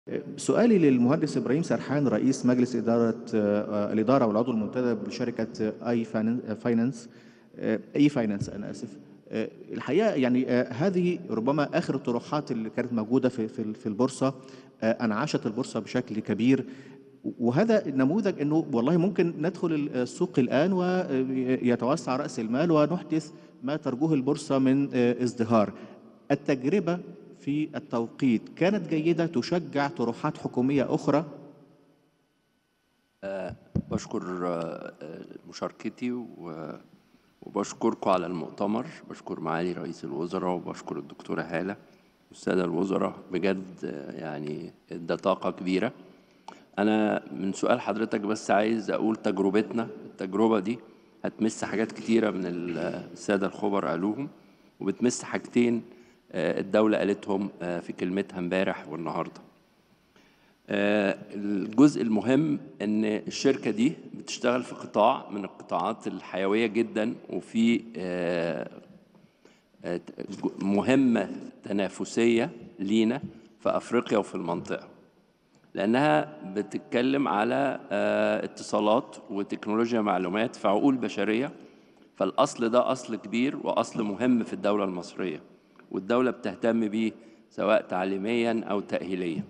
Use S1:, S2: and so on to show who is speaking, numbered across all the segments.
S1: سؤالي للمهندس إبراهيم سرحان رئيس مجلس إدارة آه، الإدارة والعضو المنتدب لشركة أي فاينانس أي فاينانس أنا آسف آه، الحقيقة يعني آه، هذه ربما آخر الطروحات اللي كانت موجودة في في في البورصة آه، أنعشت البورصة بشكل كبير وهذا نموذج أنه والله ممكن ندخل السوق الآن ويتوسع رأس المال ونحدث ما ترجوه البورصة من آه، ازدهار التجربة في التوقيت كانت جيدة تشجع طروحات حكومية أخرى
S2: بشكر آه، آه، مشاركتي و- وبشكركم على المؤتمر بشكر معالي رئيس الوزراء وبشكر الدكتورة هالة والسادة الوزراء بجد آه، يعني ده طاقة كبيرة أنا من سؤال حضرتك بس عايز أقول تجربتنا التجربة دي هتمس حاجات كتيرة من السادة الخبر قالوهم وبتمس حاجتين آه، الدولة قالتهم آه، في كلمتها امبارح والنهارده آه، الجزء المهم ان الشركه دي بتشتغل في قطاع من القطاعات الحيويه جدا وفي آه، آه، ج- مهمه تنافسيه لينا في افريقيا وفي المنطقه لانها بتتكلم على آه، اتصالات وتكنولوجيا معلومات في عقول بشريه فالاصل ده اصل كبير واصل مهم في الدوله المصريه والدوله بتهتم بيه سواء تعليميا او تاهيليا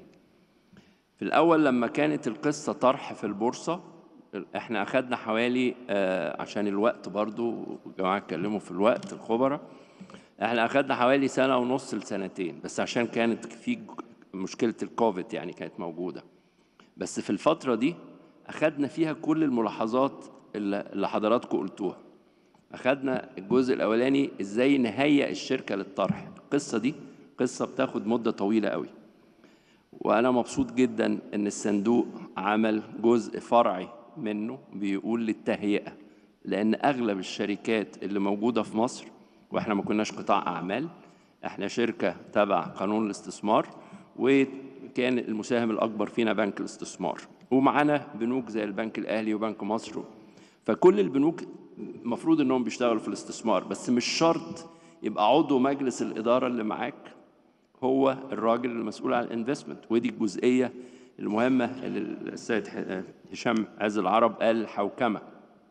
S2: في الأول لما كانت القصة طرح في البورصة احنا أخدنا حوالي آه، عشان الوقت برضو الجماعة اتكلموا في الوقت الخبراء احنا أخدنا حوالي سنة ونص لسنتين بس عشان كانت في ج- مشكلة الكوفيد يعني كانت موجودة بس في الفترة دي أخدنا فيها كل الملاحظات اللي اللي حضراتكم قلتوها أخدنا الجزء الأولاني إزاي نهيئ الشركة للطرح القصة دي قصة بتاخد مدة طويلة قوي وانا مبسوط جدا ان الصندوق عمل جزء فرعي منه بيقول للتهيئه لان اغلب الشركات اللي موجوده في مصر واحنا ما كناش قطاع اعمال احنا شركه تبع قانون الاستثمار وكان المساهم الاكبر فينا بنك الاستثمار ومعانا بنوك زي البنك الاهلي وبنك مصر فكل البنوك المفروض انهم بيشتغلوا في الاستثمار بس مش شرط يبقى عضو مجلس الاداره اللي معاك هو الراجل المسؤول عن الانفستمنت ودي الجزئيه المهمه اللي السيد ح- هشام عز العرب قال الحوكمه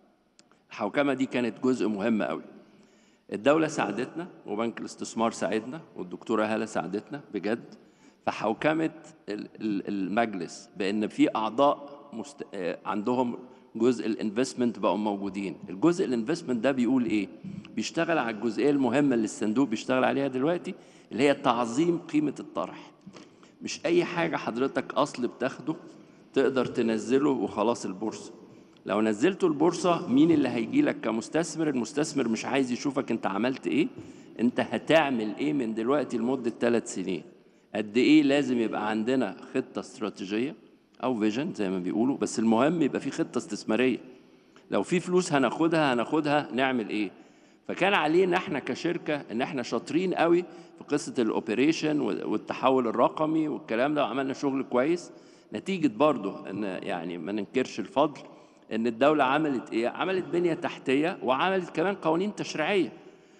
S2: الحوكمه دي كانت جزء مهم قوي الدوله ساعدتنا وبنك الاستثمار ساعدنا والدكتوره هاله ساعدتنا بجد في حوكمه ال- ال- المجلس بان في اعضاء مست... آه، عندهم جزء الانفستمنت بقوا موجودين الجزء الانفستمنت ده بيقول ايه بيشتغل على الجزئيه المهمه اللي الصندوق بيشتغل عليها دلوقتي اللي هي تعظيم قيمه الطرح مش اي حاجه حضرتك اصل بتاخده تقدر تنزله وخلاص البورصه لو نزلته البورصه مين اللي هيجي لك كمستثمر المستثمر مش عايز يشوفك انت عملت ايه انت هتعمل ايه من دلوقتي لمده ثلاث سنين قد ايه لازم يبقى عندنا خطه استراتيجيه او فيجن زي ما بيقولوا بس المهم يبقى في خطه استثماريه لو في فلوس هناخدها هناخدها نعمل ايه فكان علينا احنا كشركه ان احنا شاطرين قوي في قصه الاوبريشن والتحول الرقمي والكلام ده وعملنا شغل كويس نتيجه برضه ان يعني ما ننكرش الفضل ان الدوله عملت ايه عملت بنيه تحتيه وعملت كمان قوانين تشريعيه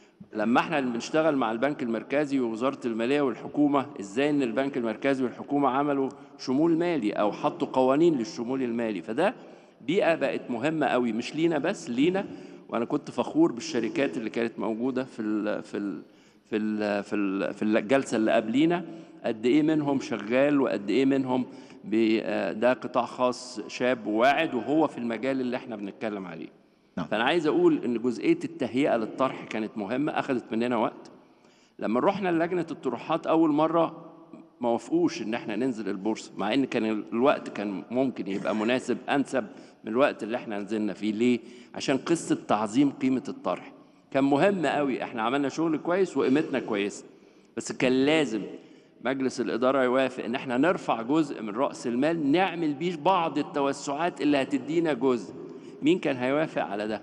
S2: لما احنا اللي بنشتغل مع البنك المركزي ووزاره الماليه والحكومه ازاي ان البنك المركزي والحكومه عملوا شمول مالي او حطوا قوانين للشمول المالي فده بيئه بقت مهمه قوي مش لينا بس لينا وانا كنت فخور بالشركات اللي كانت موجوده في ال في ال في ال في ال في الجلسه اللي قبلينا قد ايه منهم شغال وقد ايه منهم بي- آه، ده قطاع خاص شاب وواعد وهو في المجال اللي احنا بنتكلم عليه
S1: نعم.
S2: فانا عايز اقول ان جزئيه التهيئه للطرح كانت مهمه اخذت مننا وقت لما رحنا لجنه الطروحات اول مره ما وافقوش ان احنا ننزل البورصه مع ان كان الوقت كان ممكن يبقى مناسب انسب من الوقت اللي احنا نزلنا فيه ليه عشان قصه تعظيم قيمه الطرح كان مهم قوي احنا عملنا شغل كويس وقيمتنا كويسه بس كان لازم مجلس الإدارة يوافق إن احنا نرفع جزء من رأس المال نعمل بيه بعض التوسعات اللي هتدينا جزء مين كان هيوافق على ده؟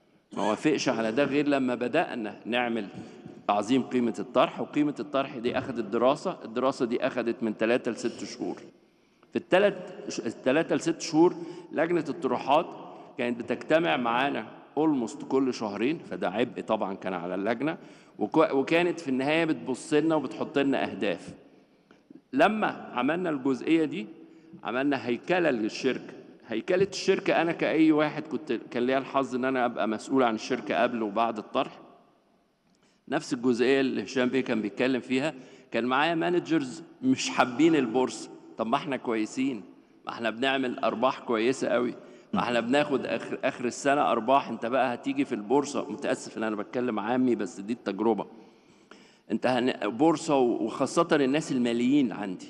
S2: ما وافقش على ده غير لما بدأنا نعمل تعظيم قيمة الطرح وقيمة الطرح دي أخذت دراسة الدراسة دي أخذت من ثلاثة لست شهور في الثلاث الثلاثة لست شهور لجنة الطروحات كانت بتجتمع معانا اولموست كل شهرين فده عبء طبعا كان على اللجنة وك- وكانت في النهاية بتبص لنا وبتحط لنا أهداف لما عملنا الجزئيه دي عملنا هيكله للشركه هيكله الشركه انا كاي واحد كنت كان ليا الحظ ان انا ابقى مسؤول عن الشركه قبل وبعد الطرح نفس الجزئيه اللي هشام بيه كان بيتكلم فيها كان معايا مانجرز مش حابين البورصه طب ما احنا كويسين ما احنا بنعمل ارباح كويسه قوي ما احنا بناخد اخر اخر السنه ارباح انت بقى هتيجي في البورصه متاسف ان انا بتكلم عامي بس دي التجربه انت هن... بورصه وخاصه الناس الماليين عندي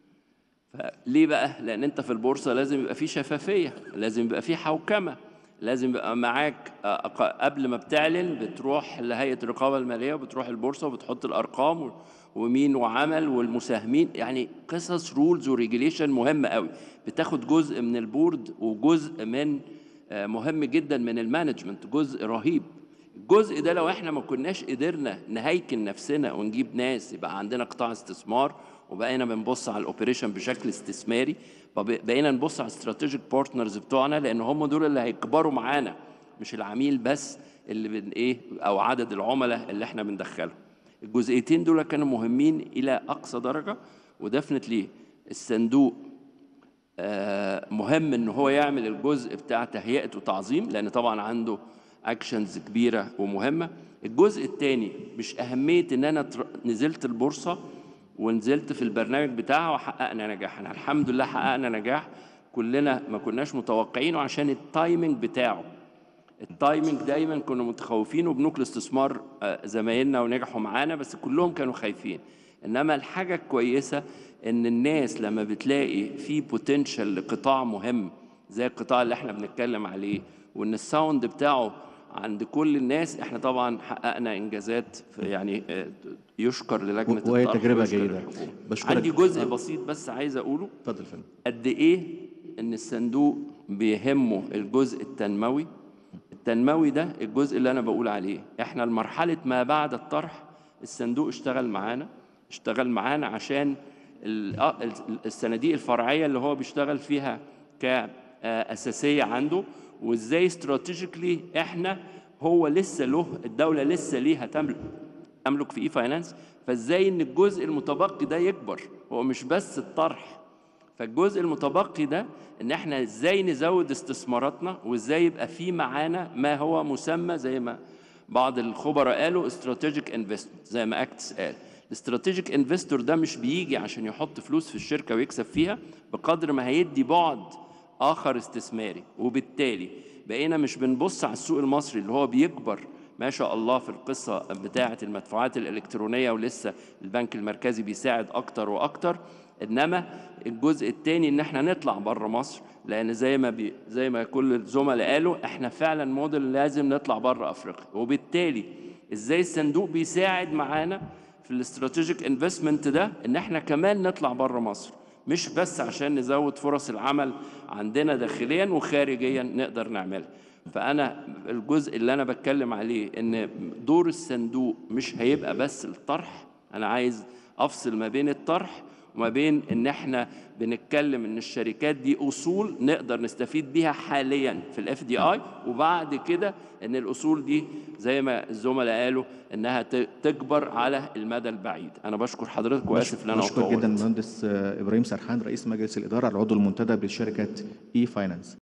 S2: فليه بقى؟ لأن أنت في البورصة لازم يبقى في شفافية، لازم يبقى في حوكمة، لازم يبقى معاك آه، أق- قبل ما بتعلن بتروح لهيئة الرقابة المالية وبتروح البورصة وبتحط الأرقام و- ومين وعمل والمساهمين يعني قصص رولز وريجيليشن مهمة قوي بتاخد جزء من البورد وجزء من آه، مهم جدا من المانجمنت جزء رهيب الجزء ده لو احنا ما كناش قدرنا نهيكل نفسنا ونجيب ناس يبقى عندنا قطاع استثمار وبقينا بنبص على الاوبريشن بشكل استثماري فب- بقينا نبص على استراتيجيك بارتنرز بتوعنا لان هم دول اللي هيكبروا معانا مش العميل بس اللي بن ايه او عدد العملاء اللي احنا بندخلهم الجزئيتين دول كانوا مهمين الى اقصى درجه ودفنتلي الصندوق آه، مهم ان هو يعمل الجزء بتاع تهيئه وتعظيم لان طبعا عنده اكشنز كبيره ومهمه الجزء الثاني مش اهميه ان انا تر- نزلت البورصه ونزلت في البرنامج بتاعها وحققنا نجاح احنا الحمد لله حققنا نجاح كلنا ما كناش متوقعينه عشان التايمنج بتاعه التايمنج دايما كنا متخوفين وبنوك الاستثمار آه، زمايلنا ونجحوا معانا بس كلهم كانوا خايفين انما الحاجه الكويسه ان الناس لما بتلاقي في بوتنشال لقطاع مهم زي القطاع اللي احنا بنتكلم عليه وان الساوند بتاعه عند كل الناس احنا طبعا حققنا انجازات في يعني آه، يشكر للجنه
S1: وهي
S2: الطرح
S1: تجربة
S2: ويشكر
S1: جيدة.
S2: للحكومة.
S1: بشكرك.
S2: عندي جزء بسيط بس عايز اقوله
S1: اتفضل يا فندم
S2: قد ايه ان الصندوق بيهمه الجزء التنموي التنموي ده الجزء اللي انا بقول عليه احنا لمرحله ما بعد الطرح الصندوق اشتغل معانا اشتغل معانا عشان ال- آه، ال- الصناديق الفرعيه اللي هو بيشتغل فيها كاساسيه عنده وازاي استراتيجيكلي احنا هو لسه له الدوله لسه ليها تملك تملك في اي فاينانس فازاي ان الجزء المتبقي ده يكبر هو مش بس الطرح فالجزء المتبقي ده ان احنا ازاي نزود استثماراتنا وازاي يبقى في معانا ما هو مسمى زي ما بعض الخبراء قالوا استراتيجيك انفستمنت زي ما اكتس قال الاستراتيجيك انفستور ده مش بيجي عشان يحط فلوس في الشركه ويكسب فيها بقدر ما هيدي بعد اخر استثماري وبالتالي بقينا مش بنبص على السوق المصري اللي هو بيكبر ما شاء الله في القصة بتاعة المدفوعات الإلكترونية ولسه البنك المركزي بيساعد أكتر وأكتر إنما الجزء الثاني إن إحنا نطلع بره مصر لأن زي ما بي زي ما كل الزملاء قالوا إحنا فعلا موديل لازم نطلع بره أفريقيا وبالتالي إزاي الصندوق بيساعد معانا في الاستراتيجيك انفستمنت ده إن إحنا كمان نطلع بره مصر مش بس عشان نزود فرص العمل عندنا داخليا وخارجيا نقدر نعملها فانا الجزء اللي انا بتكلم عليه ان دور الصندوق مش هيبقى بس الطرح انا عايز افصل ما بين الطرح وما بين ان احنا بنتكلم ان الشركات دي اصول نقدر نستفيد بيها حاليا في الاف دي اي وبعد كده ان الاصول دي زي ما الزملاء قالوا انها ت- تكبر على المدى البعيد انا بشكر حضرتك واسف ان انا
S1: بشكر
S2: أطول.
S1: جدا المهندس آه، ابراهيم سرحان رئيس مجلس الاداره العضو المنتدب لشركه اي فاينانس